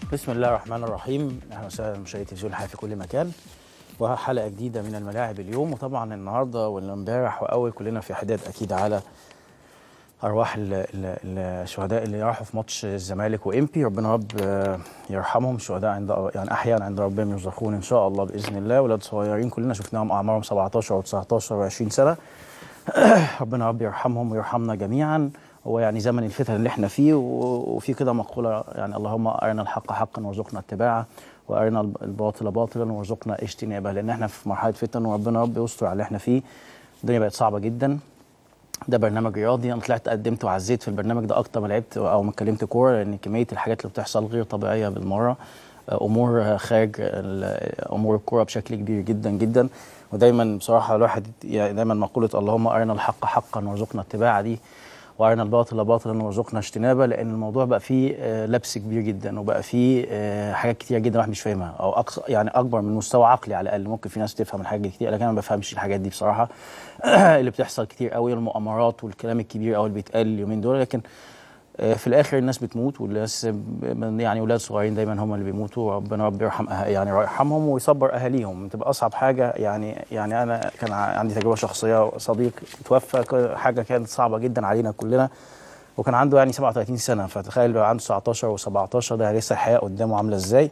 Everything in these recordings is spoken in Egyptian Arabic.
بسم الله الرحمن الرحيم اهلا وسهلا مشاهدي تلفزيون الحياه في كل مكان وحلقه جديده من الملاعب اليوم وطبعا النهارده ولا امبارح واول كلنا في حداد اكيد على ارواح ال- ال- الشهداء اللي راحوا في ماتش الزمالك وامبي ربنا رب آه، يرحمهم الشهداء عند يعني احيانا عند ربهم يرزقون ان شاء الله باذن الله ولاد صغيرين كلنا شفناهم اعمارهم 17 و19 و20 سنه ربنا رب يرحمهم ويرحمنا جميعا هو يعني زمن الفتن اللي احنا فيه و- وفي كده مقوله يعني اللهم ارنا الحق حقا وارزقنا اتباعه وارنا الب- الباطل باطلا وارزقنا اجتنابه لان احنا في مرحله فتن وربنا رب يستر على اللي احنا فيه الدنيا بقت صعبه جدا ده برنامج رياضي انا طلعت قدمت وعزيت في البرنامج ده اكتر ما لعبت او ما اتكلمت كوره لان كميه الحاجات اللي بتحصل غير طبيعيه بالمره امور خارج ال- امور الكوره بشكل كبير جدا جدا ودايما بصراحه الواحد يعني دايما مقوله اللهم ارنا الحق حقا وارزقنا اتباعه دي وارنا الباطل باطلا وارزقنا اجتنابه لان الموضوع بقى فيه آه، لبس كبير جدا وبقى فيه آه، حاجات كتير جدا الواحد مش فاهمها او اقصى يعني اكبر من مستوى عقلي على الاقل ممكن في ناس تفهم الحاجات دي كتير لكن انا ما بفهمش الحاجات دي بصراحه اللي بتحصل كتير قوي المؤامرات والكلام الكبير قوي اللي بيتقال اليومين دول لكن آه، في الاخر الناس بتموت والناس ب- يعني اولاد صغيرين دايما هم اللي بيموتوا ربنا رب يرحم أه يعني يرحمهم ويصبر اهاليهم تبقى اصعب حاجه يعني يعني انا كان ع- عندي تجربه شخصيه صديق توفى ك- حاجه كانت صعبه جدا علينا كلنا وكان عنده يعني 37 سنه فتخيل لو عنده 19 و17 ده لسه الحياه قدامه عامله ازاي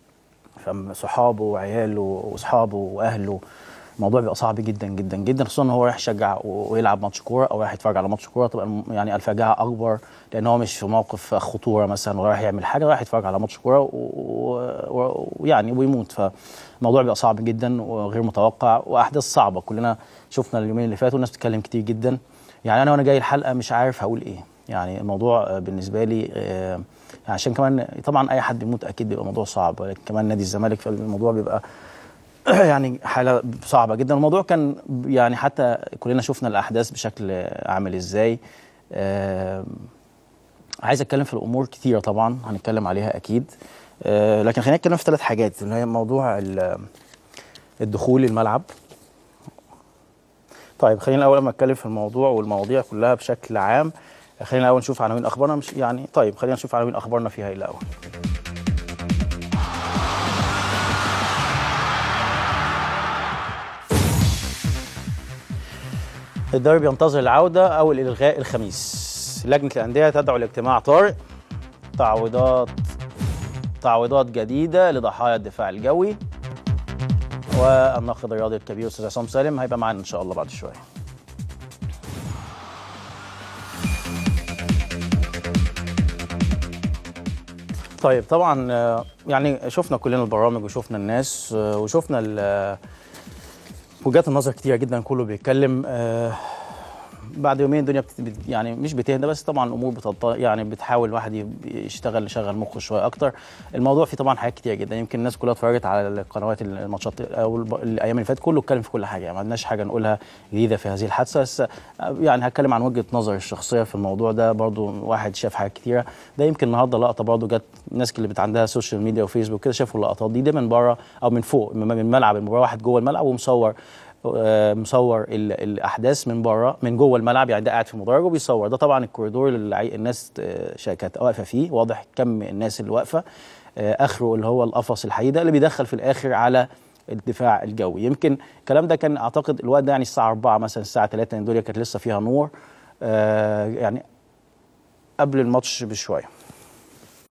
فصحابه وعياله واصحابه واهله الموضوع بيبقى صعب جدا جدا جدا خصوصا ان هو رايح يشجع و- ويلعب ماتش كوره او رايح يتفرج على ماتش كوره تبقى الم- يعني الفجاعه اكبر لان هو مش في موقف خطوره مثلا ورايح يعمل حاجه رايح يتفرج على ماتش كوره و- و- ويعني ويموت فالموضوع بيبقى صعب جدا وغير متوقع واحداث صعبه كلنا شفنا اليومين اللي فاتوا الناس بتتكلم كتير جدا يعني انا وانا جاي الحلقه مش عارف هقول ايه يعني الموضوع آه، بالنسبه لي آه، يعني عشان كمان طبعا اي حد بيموت اكيد بيبقى موضوع صعب ولكن كمان نادي الزمالك فالموضوع بيبقى يعني حاله صعبه جدا الموضوع كان يعني حتى كلنا شفنا الاحداث بشكل عامل ازاي آه عايز اتكلم في الامور كتيره طبعا هنتكلم عليها اكيد آه لكن خلينا نتكلم في ثلاث حاجات اللي هي موضوع ال- الدخول الملعب طيب خلينا الاول لما اتكلم في الموضوع والمواضيع كلها بشكل عام خلينا الاول نشوف عناوين اخبارنا مش يعني طيب خلينا نشوف عناوين اخبارنا فيها ايه الاول الدوري ينتظر العودة أو الإلغاء الخميس لجنة الأندية تدعو لاجتماع طارئ تعويضات تعويضات جديدة لضحايا الدفاع الجوي والناقد الرياضي الكبير أستاذ عصام سالم هيبقى معانا إن شاء الله بعد شوية طيب طبعا آه، يعني شفنا كلنا البرامج وشفنا الناس آه، وشفنا ال- وجهات النظر كتيرة جدا كله بيتكلم آه، بعد يومين الدنيا بت... بت- يعني مش بتهدى بس طبعا الامور بتط... يعني بتحاول الواحد يب- يشتغل يشغل مخه شويه اكتر الموضوع فيه طبعا حاجات كتير جدا يمكن الناس كلها اتفرجت على القنوات الماتشات او الب- الايام اللي فاتت كله اتكلم في كل حاجه يعني ما عندناش حاجه نقولها جديده في هذه الحادثه بس آه، يعني هتكلم عن وجهه نظري الشخصيه في الموضوع ده برضو واحد شاف حاجات كتيره ده يمكن النهارده لقطه برضو جت الناس اللي بت عندها سوشيال ميديا وفيسبوك كده شافوا اللقطات دي ده من بره او من فوق من من ملعب المباراه واحد جوه الملعب ومصور آه، مصور ال- الاحداث من بره من جوه الملعب يعني ده قاعد في المدرج وبيصور ده طبعا الكوريدور اللي العي- الناس آه، شا- كانت واقفه فيه واضح كم الناس اللي واقفه آه، اخره اللي هو القفص الحديد ده اللي بيدخل في الاخر على الدفاع الجوي يمكن الكلام ده كان اعتقد الوقت ده يعني الساعه 4 مثلا الساعه 3 لان الدنيا كانت لسه فيها نور آه، يعني قبل الماتش بشويه